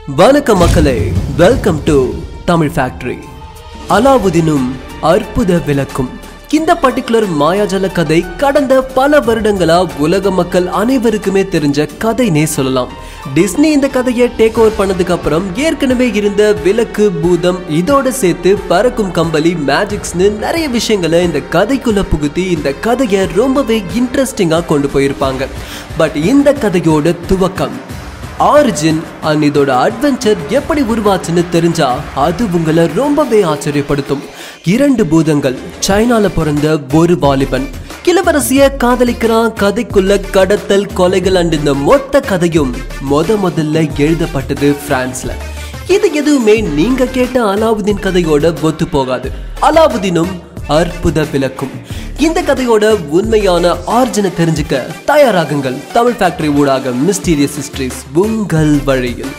வணக்கம் மக்களே welcome to Tamil factory அலாவுதீனும் அற்புத விளக்கும் இந்த பர்டிகுலர் மாயாஜால கதை கடந்த பல வருடங்களா உலக மக்கள் அனைவருக்குமே தெரிஞ்ச கதைனே சொல்லலாம் டிஸ்னி இந்த கதையை டேக் ஓவர் பண்ணதுக்கு அப்புறம் ஏற்கனவே இருந்த விளக்கு பூதம் இதோட சேர்த்து பறக்கும் கம்பளி மேஜிக்ஸ்னு நிறைய விஷயங்களை இந்த கதைக்குள்ள புகுத்தி இந்த கதையை ரொம்பவே இன்ட்ரெஸ்டிங்கா கொண்டு போயிருப்பாங்க பட் இந்த கதையோட துவக்கம் ஆரிஜின் அண்ட் இதோட அட்வென்ச்சர் எப்படி உருவாச்சுன்னு தெரிஞ்சா அது உங்களை ரொம்பவே ஆச்சரியப்படுத்தும் இரண்டு பூதங்கள் சைனால பிறந்த ஒரு வாலிபன் இளவரசிய காதலிக்கிறான் கதைக்குள்ள கடத்தல் கொலைகள் அண்ட் இந்த மொத்த கதையும் முத முதல்ல எழுதப்பட்டது பிரான்ஸ்ல இது எதுவுமே நீங்க கேட்ட அலாவுதீன் கதையோட ஒத்து போகாது அலாவுதீனும் அற்புத விளக்கும் இந்த கதையோட உண்மையான ஆர்ஜினை தெரிஞ்சுக்க தயாராகுங்கள் தமிழ் ஃபேக்டரி ஊடாக மிஸ்டீரியஸ் ஹிஸ்டரிஸ் உங்கள் வழியில்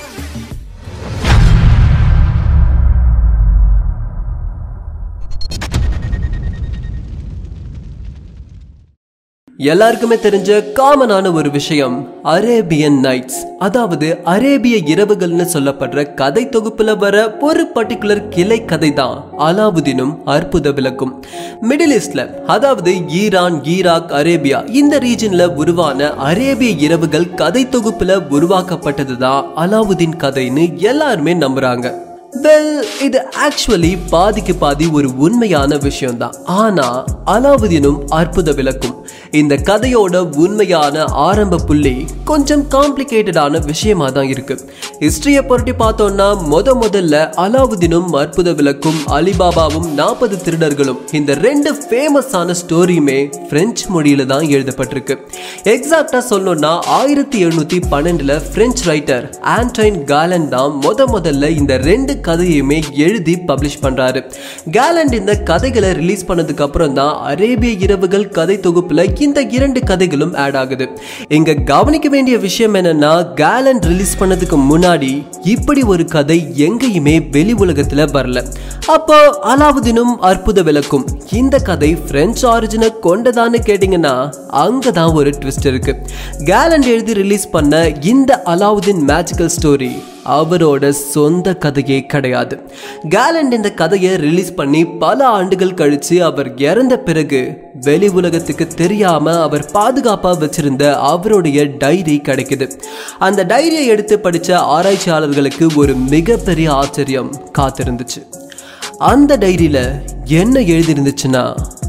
எல்லாருக்குமே தெரிஞ்ச காமனான ஒரு விஷயம் அரேபியன் நைட்ஸ் அதாவது அரேபிய இரவுகள்னு சொல்லப்படுற கதை தொகுப்புல வர ஒரு பர்டிகுலர் கிளை கதை தான் அலாவுதீனும் அற்புத விளக்கும் மிடில் ஈஸ்ட்ல அதாவது ஈரான் ஈராக் அரேபியா இந்த ரீஜன்ல உருவான அரேபிய இரவுகள் கதை தொகுப்புல உருவாக்கப்பட்டது தான் அலாவுதீன் கதைன்னு எல்லாருமே நம்புறாங்க வெல் இது ஆக்சுவலி பாதிக்கு பாதி ஒரு உண்மையான விஷயம்தான் ஆனா அலாவுதீனும் அற்புத விளக்கும் இந்த கதையோட உண்மையான ஆரம்ப புள்ளி கொஞ்சம் காம்ப்ளிகேட்டடான விஷயமா தான் இருக்கு ஹிஸ்டரியை புரட்டி பார்த்தோம்னா முத முதல்ல அலாவுதீனும் அற்புத விளக்கும் அலிபாபாவும் நாற்பது திருடர்களும் இந்த ரெண்டு ஃபேமஸான ஸ்டோரியுமே பிரெஞ்சு மொழியில தான் எழுதப்பட்டிருக்கு எக்ஸாக்டா சொல்லணும்னா ஆயிரத்தி எழுநூத்தி பன்னெண்டுல பிரெஞ்சு ரைட்டர் ஆண்டைன் காலன் தான் முத முதல்ல இந்த ரெண்டு கதையுமே எழுதி பப்ளிஷ் பண்றாரு கேலண்ட் இந்த கதைகளை ரிலீஸ் பண்ணதுக்கு அப்புறம் தான் அரேபிய இரவுகள் கதை தொகுப்புல இந்த இரண்டு கதைகளும் ஆட் ஆகுது இங்க கவனிக்க வேண்டிய விஷயம் என்னன்னா கேலண்ட் ரிலீஸ் பண்ணதுக்கு முன்னாடி இப்படி ஒரு கதை எங்கேயுமே வெளி உலகத்துல வரல அப்போ அலாவுதீனும் அற்புத விளக்கும் இந்த கதை பிரெஞ்சு ஆரிஜினை கொண்டதான்னு கேட்டீங்கன்னா அங்கதான் ஒரு ட்விஸ்ட் இருக்கு கேலண்ட் எழுதி ரிலீஸ் பண்ண இந்த அலாவுதீன் மேஜிக்கல் ஸ்டோரி அவரோட சொந்த கதையே கிடையாது கேலண்ட் இந்த கதையை ரிலீஸ் பண்ணி பல ஆண்டுகள் கழிச்சு அவர் இறந்த பிறகு வெளி உலகத்துக்கு தெரியாம அவர் பாதுகாப்பா வச்சிருந்த அவருடைய டைரி கிடைக்குது அந்த டைரியை எடுத்து படிச்ச ஆராய்ச்சியாளர்களுக்கு ஒரு மிகப்பெரிய ஆச்சரியம் காத்திருந்துச்சு அந்த டைரியில என்ன எழுதியிருந்துச்சுன்னா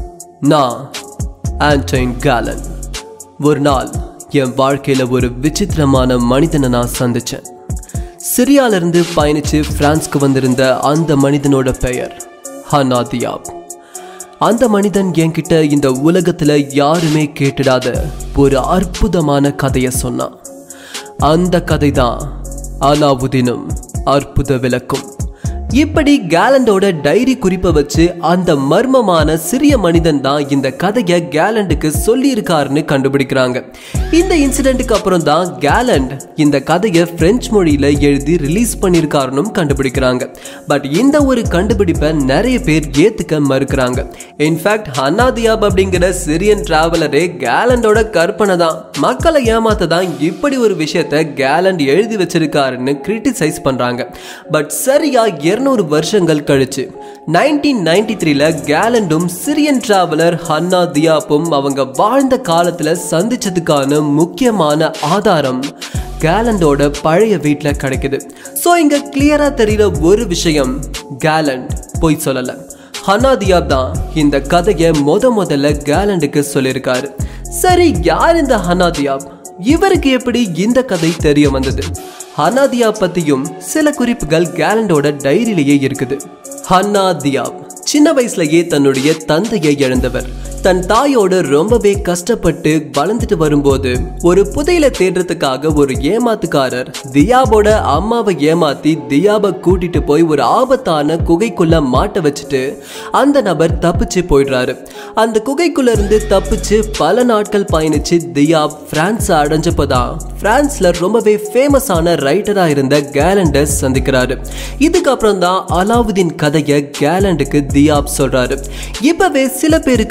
நான் ஆன்டைன் கேலன் ஒரு நாள் என் வாழ்க்கையில ஒரு விசித்திரமான மனிதனை நான் சந்திச்சேன் சிரியாலிருந்து பயணிச்சு பிரான்ஸ்க்கு வந்திருந்த அந்த மனிதனோட பெயர் ஹனா தியாப் அந்த மனிதன் என்கிட்ட இந்த உலகத்துல யாருமே கேட்டுடாத ஒரு அற்புதமான கதையை சொன்னான் அந்த கதை தான் அலாவுதீனும் அற்புத விளக்கும் இப்படி கேலண்டோட டைரி குறிப்பை வச்சு அந்த மர்மமான சிறிய மனிதன் தான் இந்த கதையை கேலண்டுக்கு சொல்லியிருக்காருன்னு கண்டுபிடிக்கிறாங்க இந்த இன்சிடென்ட்டுக்கு அப்புறம் தான் கேலண்ட் இந்த கதையை பிரெஞ்சு மொழியில எழுதி ரிலீஸ் பண்ணியிருக்காருன்னு கண்டுபிடிக்கிறாங்க பட் இந்த ஒரு கண்டுபிடிப்பை நிறைய பேர் ஏத்துக்க மறுக்கிறாங்க இன்ஃபேக்ட் ஹன்னாதியாப் அப்படிங்கிற சிரியன் டிராவலரே கேலண்டோட கற்பனை தான் மக்களை ஏமாத்த தான் இப்படி ஒரு விஷயத்த கேலண்ட் எழுதி வச்சிருக்காருன்னு கிரிட்டிசைஸ் பண்றாங்க பட் சரியா இருநூறு வருஷங்கள் கழிச்சு நைன்டீன் நைன்டி த்ரீல கேலண்டும் சிரியன் டிராவலர் ஹன்னா தியாப்பும் அவங்க வாழ்ந்த காலத்துல சந்திச்சதுக்கான முக்கியமான ஆதாரம் கேலண்டோட பழைய வீட்டில் கிடைக்குது ஸோ இங்க கிளியரா தெரியுற ஒரு விஷயம் கேலண்ட் பொய் சொல்லல ஹனாதியாப் தான் இந்த கதையை முத முதல்ல கேலண்டுக்கு சொல்லியிருக்காரு சரி யார் இந்த ஹனாதியாப் இவருக்கு எப்படி இந்த கதை தெரிய வந்தது ஹனாதியா பத்தியும் சில குறிப்புகள் கேலண்டோட டைரியிலேயே இருக்குது ஹன்னாதியாப் சின்ன வயசுலயே தன்னுடைய தந்தையை இழந்தவர் தன் தாயோட ரொம்பவே கஷ்டப்பட்டு வளர்ந்துட்டு வரும்போது ஒரு புதையில தேடுறதுக்காக ஒரு ஏமாத்துக்காரர் தியாபோட அம்மாவை ஏமாத்தி தியாபை கூட்டிட்டு போய் ஒரு ஆபத்தான குகைக்குள்ள மாட்ட வச்சுட்டு அந்த நபர் தப்பிச்சு போயிடுறாரு அந்த குகைக்குள்ள இருந்து தப்பிச்சு பல நாட்கள் பயணிச்சு தியாப் பிரான்ஸ் அடைஞ்சப்பதான் பிரான்ஸ்ல ரொம்பவே ஃபேமஸான ரைட்டரா இருந்த கேலண்டர் சந்திக்கிறாரு இதுக்கப்புறம் தான் அலாவுதீன் கதையை கேலண்டுக்கு தியாப் சொல்றாரு இப்பவே சில பேருக்கு ஒரு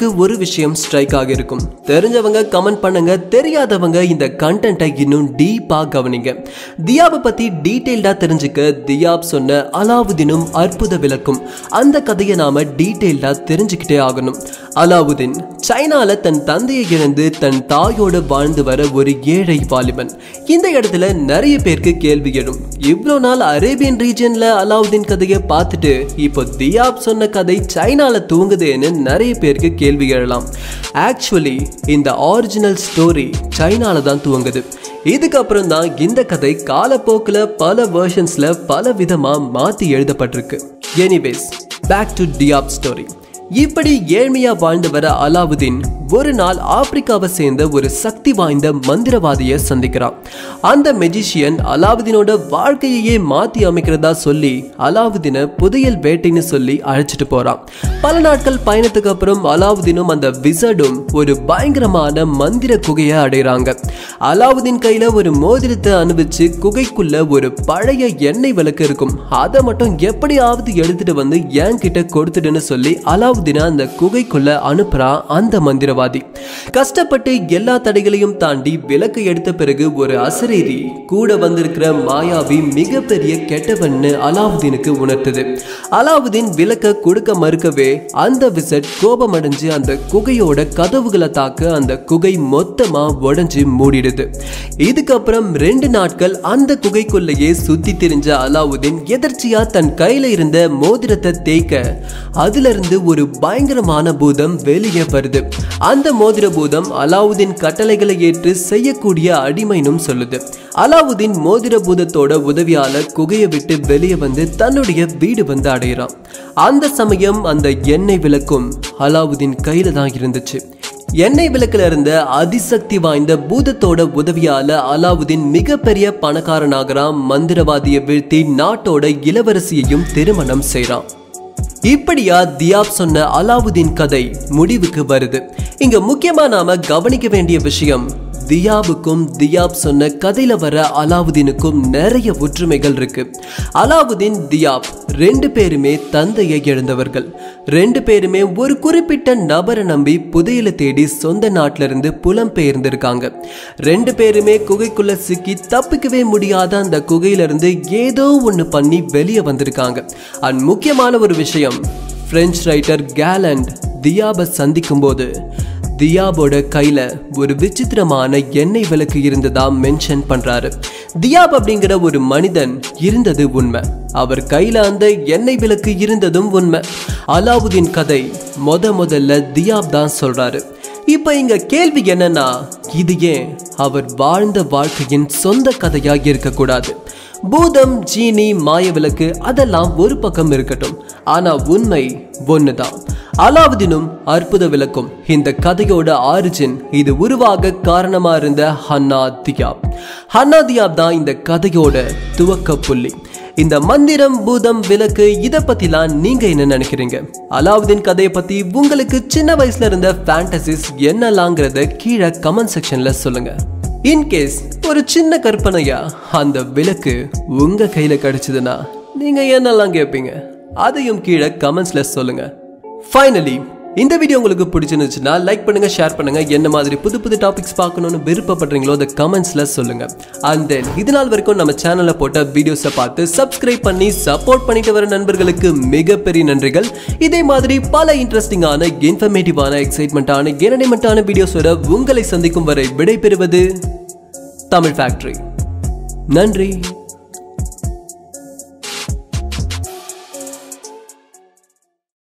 விஷயம் ஸ்ட்ரைக் ஆகியிருக்கும் தெரிஞ்சவங்க கமெண்ட் பண்ணுங்க தெரியாதவங்க இந்த கண்டென்ட்டை இன்னும் டீப்பா கவனிங்க தியாபை பத்தி டீட்டெயில்டா தெரிஞ்சுக்க தியாப் சொன்ன அலாவுதீனும் அற்புத விளக்கும் அந்த கதையை நாம டீட்டெயில்டா தெரிஞ்சுக்கிட்டே ஆகணும் அலாவுதீன் சைனால தன் தந்தையை இழந்து தன் தாயோடு வாழ்ந்து வர ஒரு ஏழை வாலிபன் இந்த இடத்துல நிறைய பேருக்கு கேள்வி எழும் இவ்வளோ நாள் அரேபியன் ரீஜன்ல அலாவுதீன் கதையை பார்த்துட்டு இப்போ தியாப் சொன்ன கதை சைனால தூங்குதேன்னு நிறைய பேருக்கு கேள்வி எழலாம் ஆக்சுவலி இந்த ஒரிஜினல் ஸ்டோரி சைனால தான் துவங்குது இதுக்கப்புறம் தான் இந்த கதை காலப்போக்கில் பல வேர்ஷன்ஸ்ல பல விதமா மாத்தி எழுதப்பட்டிருக்கு anyways back to Diyab story இப்படி ஏழ்மையா வாழ்ந்து வர அலாவுதீன் ஒரு நாள் ஆப்பிரிக்காவை சேர்ந்த ஒரு சக்தி வாய்ந்த மந்திரவாதியை சந்திக்கிறான் அந்த மெஜிஷியன் அலாவுதீனோட வாழ்க்கையையே மாத்தி அமைக்கிறதா சொல்லி அலாவுதீனை புதையல் வேட்டைன்னு சொல்லி அழைச்சிட்டு போறான் பல நாட்கள் பயணத்துக்கு அப்புறம் அலாவுதீனும் அந்த விசடும் ஒரு பயங்கரமான மந்திர குகையை அடைகிறாங்க அலாவுதீன் கையில ஒரு மோதிரத்தை அனுபவிச்சு குகைக்குள்ள ஒரு பழைய எண்ணெய் விளக்கு இருக்கும் அதை மட்டும் எப்படியாவது எடுத்துட்டு வந்து என் கிட்ட கொடுத்துடுன்னு சொல்லி அலாவுதீனை அந்த குகைக்குள்ள அனுப்புறான் அந்த மந்திரவாதி கஷ்டப்பட்டு எல்லா தடைகளையும் தாண்டி விளக்கு எடுத்த பிறகு ஒரு அசரீரி கூட வந்திருக்கிற மாயாவி மிகப்பெரிய கெட்டவன்னு அலாவுதீனுக்கு உணர்த்தது அலாவுதீன் விளக்க கொடுக்க மறுக்கவே அந்த விசட் கோபமடைஞ்சு அந்த குகையோட கதவுகளை தாக்க அந்த குகை மொத்தமா உடைஞ்சு மூடிடுது இதுக்கப்புறம் ரெண்டு நாட்கள் அந்த குகைக்குள்ளேயே சுத்தி திரிஞ்ச அலாவுதீன் எதர்ச்சியா தன் கையில இருந்த மோதிரத்தை தேய்க்க அதுல இருந்து ஒரு பயங்கரமான பூதம் வெளியே வருது அந்த மோதிர பூதம் அலாவுதீன் கட்டளைகளை ஏற்று செய்யக்கூடிய அடிமைனும் சொல்லுது அலாவுதீன் மோதிர பூதத்தோட உதவியால குகையை விட்டு வெளியே வந்து தன்னுடைய வீடு வந்து அடையிறான் அந்த சமயம் அந்த எண்ணெய் விளக்கும் அலாவுதீன் கையில தான் இருந்துச்சு எண்ணெய் விளக்குல இருந்த அதிசக்தி வாய்ந்த பூதத்தோட உதவியால அலாவுதீன் மிகப்பெரிய பணக்காரனாகிறான் மந்திரவாதியை வீழ்த்தி நாட்டோட இளவரசியையும் திருமணம் செய்றான் இப்படியா தியாப் சொன்ன அலாவுதீன் கதை முடிவுக்கு வருது இங்க முக்கியமா நாம கவனிக்க வேண்டிய விஷயம் தியாபுக்கும் தியாப் சொன்ன கதையில வர அலாவுதீனுக்கும் நிறைய ஒற்றுமைகள் இருக்கு அலாவுதீன் தியாப் ரெண்டு பேருமே தந்தையை இழந்தவர்கள் ரெண்டு பேருமே ஒரு குறிப்பிட்ட நபரை நம்பி புதையல தேடி சொந்த நாட்டில இருந்து புலம்பெயர்ந்திருக்காங்க ரெண்டு பேருமே குகைக்குள்ள சிக்கி தப்பிக்கவே முடியாத அந்த குகையில இருந்து ஏதோ ஒன்று பண்ணி வெளியே வந்திருக்காங்க அண்ட் முக்கியமான ஒரு விஷயம் பிரெஞ்சு ரைட்டர் கேலண்ட் தியாபை சந்திக்கும் போது தியாபோட கையில ஒரு விசித்திரமான எண்ணெய் விளக்கு இருந்ததா மென்ஷன் பண்றாரு தியாப் அப்படிங்கிற ஒரு மனிதன் இருந்தது உண்மை அவர் கையில அந்த எண்ணெய் விளக்கு இருந்ததும் உண்மை அலாவுதீன் கதை முத முதல்ல தியாப் தான் சொல்றாரு இப்ப இங்க கேள்வி என்னன்னா இது ஏன் அவர் வாழ்ந்த வாழ்க்கையின் சொந்த கதையா இருக்கக்கூடாது பூதம் ஜீனி மாயவிளக்கு அதெல்லாம் ஒரு பக்கம் இருக்கட்டும் ஆனா உண்மை ஒண்ணுதான் அலாவுதீனும் அற்புத விளக்கும் இந்த கதையோட ஆரிஜின் இது உருவாக காரணமா இருந்த ஹன்னா தியாப் ஹன்னா தியாப் தான் இந்த கதையோட துவக்க புள்ளி இந்த மந்திரம் பூதம் விளக்கு இத பத்திலாம் நீங்க என்ன நினைக்கிறீங்க அலாவுதீன் கதையை பத்தி உங்களுக்கு சின்ன வயசுல இருந்த ஃபேண்டசிஸ் என்னலாங்கிறத கீழே கமெண்ட் செக்ஷன்ல சொல்லுங்க இன்கேஸ் ஒரு சின்ன கற்பனையா அந்த விளக்கு உங்க கையில கிடைச்சதுன்னா நீங்க என்னெல்லாம் கேட்பீங்க அதையும் கீழே கமெண்ட்ஸ்ல சொல்லுங்க ஃபைனலி இந்த வீடியோ உங்களுக்கு பிடிச்சிருந்துச்சுன்னா லைக் பண்ணுங்க ஷேர் பண்ணுங்க என்ன மாதிரி புது புது டாபிக்ஸ் பார்க்கணும்னு விருப்பப்படுறீங்களோ அந்த கமெண்ட்ஸ்ல சொல்லுங்க அண்ட் தென் இது நாள் வரைக்கும் நம்ம சேனல்ல போட்ட வீடியோஸை பார்த்து சப்ஸ்கிரைப் பண்ணி சப்போர்ட் பண்ணிட்டு வர நண்பர்களுக்கு மிகப்பெரிய நன்றிகள் இதே மாதிரி பல இன்ட்ரெஸ்டிங்கான இன்ஃபர்மேட்டிவான எக்ஸைட்மெண்ட்டான என்டர்டைன்மெண்ட்டான வீடியோஸோட உங்களை சந்திக்கும் வரை விடைபெறுவது தமிழ் ஃபேக்டரி நன்றி